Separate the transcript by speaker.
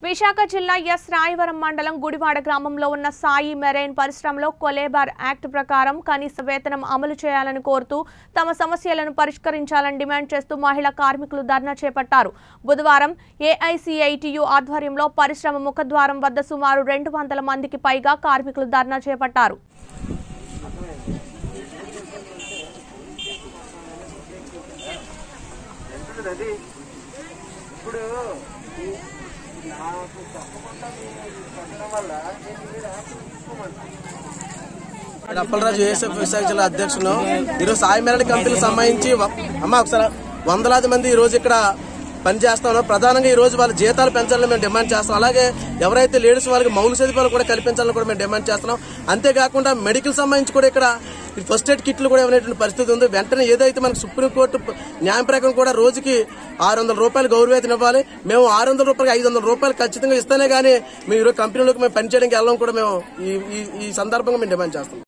Speaker 1: విశాఖ జిల్లా ఎస్ రాయవరం మండలం గుడివాడ గ్రామంలో ఉన్న సాయి మెరైన్ పరిశ్రమలో కొలేబార్ యాక్ట్ ప్రకారం కనీస వేతనం అమలు చేయాలని కోరుతూ తమ సమస్యలను పరిష్కరించాలని డిమాండ్ చేస్తూ మహిళా కార్మికులు ధర్నా చేపట్టారు బుధవారం ఏఐసిఐటియు ఆధ్వర్యంలో పరిశ్రమ ముఖద్వారం వద్ద సుమారు రెండు వందల మందికి పైగా కార్మికులు ధర్నా చేపట్టారు
Speaker 2: అది ఇప్పుడు ఈ- నాకు తప్పకుండా మీరు పెట్టడం వల్ల నేను మీరు యాక్షన్ తీసుకోమంటాను
Speaker 3: అప్పలరాజు ఏఎస్ఎఫ్ విశాఖ జిల్లా అధ్యక్షులు ఈరోజు సాయి మెరడి కంపెనీకి సంబంధించి వ- అమ్మ ఒకసారి వందలాది మంది ఈ రోజు ఇక్కడ పనిచేస్తామో ప్రధానంగా ఈ రోజు వాళ్ళ జీతాలు పెంచాలని మేము డిమాండ్ చేస్తాం అలాగే ఎవరైతే లేడీస్ వాళ్ళకి మౌలిక సదుపాయాలు కూడా కల్పించాలని కూడా మేము డిమాండ్ చేస్తున్నాం అంతేకాకుండా మెడికల్ సంబంధించి కూడా ఇక్కడ ఈ ఫస్ట్ ఎయిడ్ కిట్లు కూడా ఇవ్వనటువంటి పరిస్థితి ఉంది వెంటనే ఏదైతే మనకు సుప్రీంకోర్టు ప- న్యాయం ప్రకారం కూడా రోజుకి ఆరు వందల రూపాయలు గౌరవేతనం ఇవ్వాలి మేము ఆరు వందల రూపాయలకి ఐదు వందల రూపాయలు ఖచ్చితంగా ఇస్తేనే గానీ మీరు కంపెనీలోకి మేము పనిచేయడానికి వెళ్ళడం కూడా మేము ఈ ఈ- ఈ సందర్భంగా మేము డిమాండ్ చేస్తాం